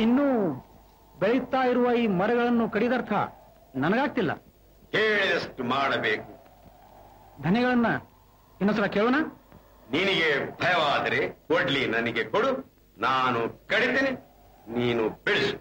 ಇನ್ನೂ ಬೆಳೀತಾ ಇರುವ ಈ ಮರಗಳನ್ನು ಕಡಿದರ್ಥ ನನಗಾಗ್ತಿಲ್ಲ ಹೇಳಿದಷ್ಟು ಮಾಡಬೇಕು ಧನೆಗಳನ್ನ ಇನ್ನೊಂದ್ಸಲ ಕೇಳೋಣ ನಿನಗೆ ಭಯವಾದರೆ ಕೊಡ್ಲಿ ನನಗೆ ಕೊಡು ನಾನು ಕಡಿತೇನೆ ನೀನು ಬೆಳೆಸು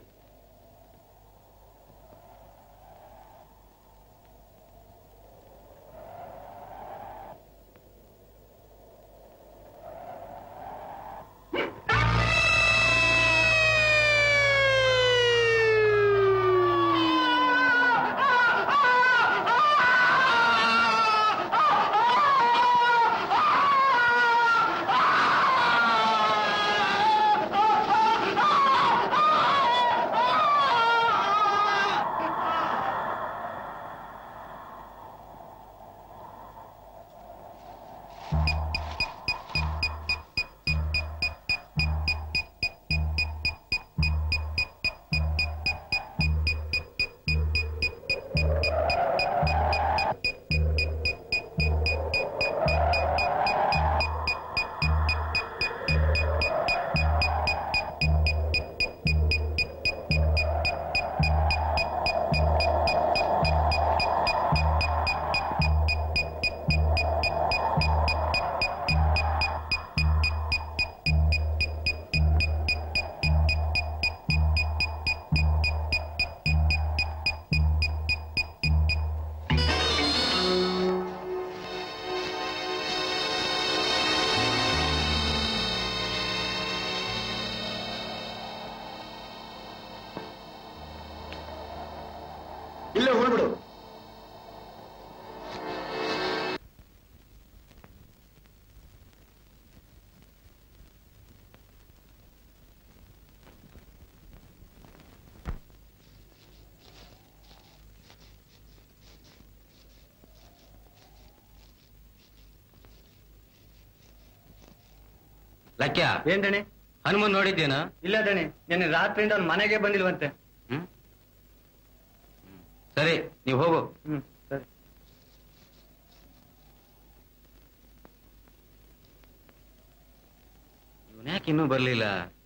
ಇಲ್ಲೇ ಹೋಗ್ಬಿಡು ಲಕ್ಯ ಏನ್ ದಣಿ ಹನುಮನ್ ನೋಡಿದ್ದೇನಾ ಇಲ್ಲ ದಣಿ ನಿನ್ನೆ ರಾತ್ರಿಯಿಂದ ಅವ್ನ ಮನೆಗೆ ಬಂದಿಲ್ವಂತೆ ಹ್ಮ್ ಸರಿ ನೀವು ಹೋಗು ಹ್ಮ್ ಸರಿ ಇವನ್ಯಾಕೆ ಇನ್ನೂ ಬರ್ಲಿಲ್ಲ